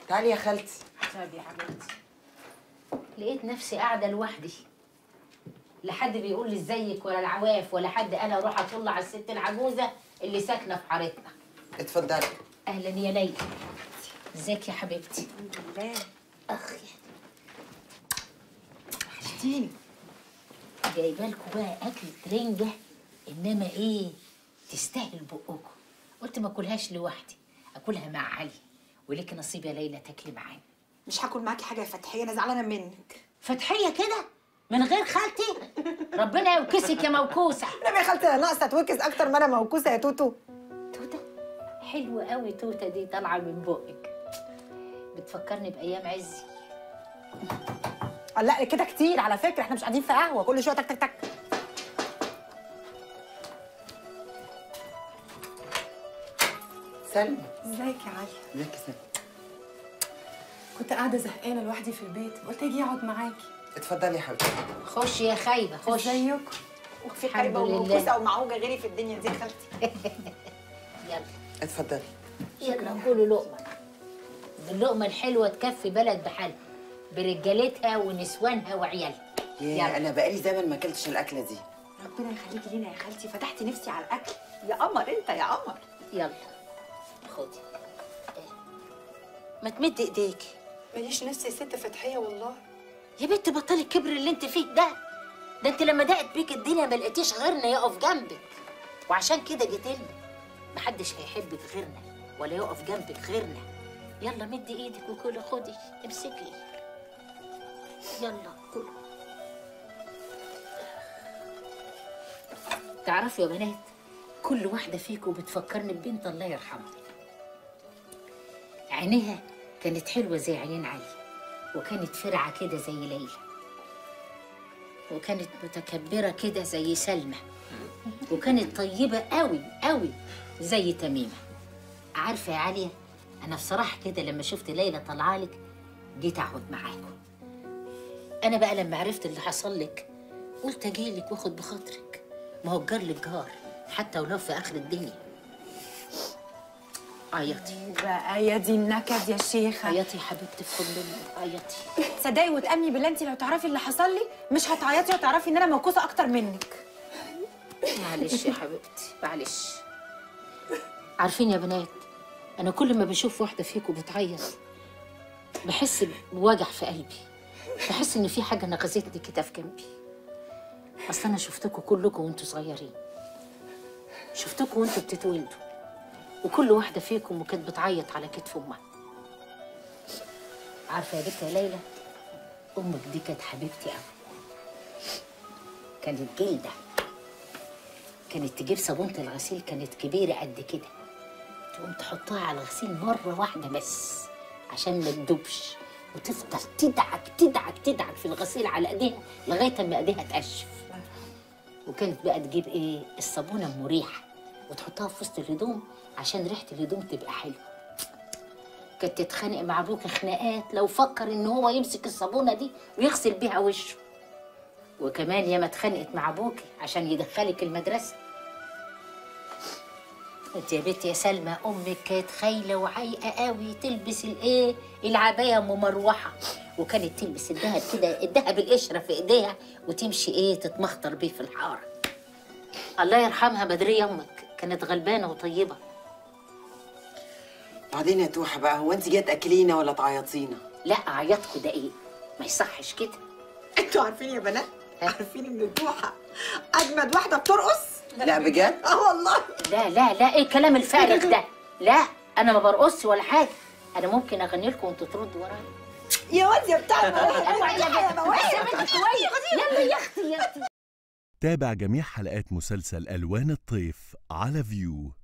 تعالي يا خالتي طيب يا حبيبتي لقيت نفسي قاعده لوحدي لا حد بيقول لي ازيك ولا العواف ولا حد انا اروح اطل على الست العجوزه اللي ساكنه في حارتنا اتفضلي اهلا يا ليلى ازيك يا حبيبتي الحمد لله اخ وحشتيني جايبه لكم بقى اكل رنجه انما ايه تستاهل بقكم قلت ما اكلهاش لوحدي اكلها مع علي وليك نصيب يا ليلى تاكلي معانا مش هاكل معاكي حاجه يا فتحيه انا زعلانه منك فتحيه كده من غير خالتي ربنا يوكسك يا موكوسه انا يا خالتي انا ناقصه اتوكس اكتر ما انا موكوسه يا توتو توته حلوه قوي توته دي طالعه من بقك بتفكرني بايام عزي لا كده كتير على فكره احنا مش قاعدين في قهوه كل شويه تك تك تك سلمى ازيك يا علي ازيك يا سلمى كنت قاعده زهقانه لوحدي في البيت قلت اجي اقعد معاكي اتفضلي يا حبيبتي خش يا خايبه خش ازيكم وفي الحمد خايبه لله. وموكوسه ومعوجه غيري في الدنيا دي يا خالتي يلا اتفضلي يلا كلوا لقمه دي اللقمه الحلوه تكفي بلد بحالها برجالتها ونسوانها وعيالها يا يلا. انا بقالي زمن ما اكلتش الاكله دي ربنا يخليكي لينا يا خالتي فتحتي نفسي على الاكل يا قمر انت يا قمر يلا خدي ما تمد ايديكي ماليش نفسي يا ست فتحيه والله يا بنت بطلي الكبر اللي انت فيه ده ده انت لما ضاقت بيك الدنيا ما لقيتيش غيرنا يقف جنبك وعشان كده جيت لنا محدش هيحبك غيرنا ولا يقف جنبك غيرنا يلا مدي ايدك وكلي خدي امسكي يلا كلي تعرفوا يا بنات كل واحدة فيكم بتفكرني ببنت الله يرحمها عينيها كانت حلوة زي عينين علي وكانت فرعة كده زي ليلى وكانت متكبرة كده زي سلمى وكانت طيبة قوي قوي زي تميمة عارفة يا عليا أنا بصراحة كده لما شفت ليلى طالعالك جيت أقعد معاكم أنا بقى لما عرفت اللي حصل لك قلت أجيلك وآخد بخاطرك ما هو الجار للجار حتى ولو في آخر الدنيا عيطي بقى يا دي النكد يا شيخه عيطي يا حبيبتي في حضني عيطي تصدقي وتامني بالله انت لو تعرفي اللي حصل لي مش هتعيطي وتعرفي ان انا موكوسه اكتر منك معلش يا حبيبتي معلش عارفين يا بنات انا كل ما بشوف واحده فيكم بتعيط بحس بوجع في قلبي بحس ان في حاجه نغزتني كده في جنبي اصل انا شفتكم كلكم وانتوا صغيرين شفتكم وانتوا بتتولدوا وكل واحده فيكم وكانت بتعيط على كتف امها عارفه يا بنت يا ليلى امك دي كانت حبيبتي قوي كانت جلده كانت تجيب صابونة الغسيل كانت كبيرة قد كده تقوم تحطها على الغسيل مرة واحدة بس عشان ما تدوبش وتفضل تدعك تدعك تدعك في الغسيل على ايديها لغاية ما ايديها تقشف وكانت بقى تجيب ايه الصابونة المريحة وتحطها في وسط الهدوم عشان ريحة الهدوم تبقى حلوة كانت تتخانق مع ابوك خناقات لو فكر ان هو يمسك الصابونة دي ويغسل بيها وشه وكمان ياما اتخانقت مع ابوكي عشان يدخلك المدرسه انت يا بنت يا سلمى امك كانت خايله وعايقه قوي تلبس الايه العبايه ام مروحه وكانت تلبس الدهب كده الدهب القشره في ايديها وتمشي ايه تتمخطر بيه في الحاره الله يرحمها بدريه امك كانت غلبانه وطيبه بعدين يا توحه بقى هو انت جايه تاكلينا ولا تعيطينا لا عيطكوا ده ايه ما يصحش كده انتوا عارفين يا بنات عارفين ان الدوحه اجمد واحده بترقص لا بجد اه والله لا لا لا ايه الكلام الفارغ ده لا انا ما برقصش ولا حاجه انا ممكن اغني لكم وانتوا تردوا ورايا يا واد يا بتاع اوعي يا بنت المواهب بس يا بنت شويه يلا يا اختي يا اختي تابع جميع حلقات مسلسل ألوان الطيف على فيو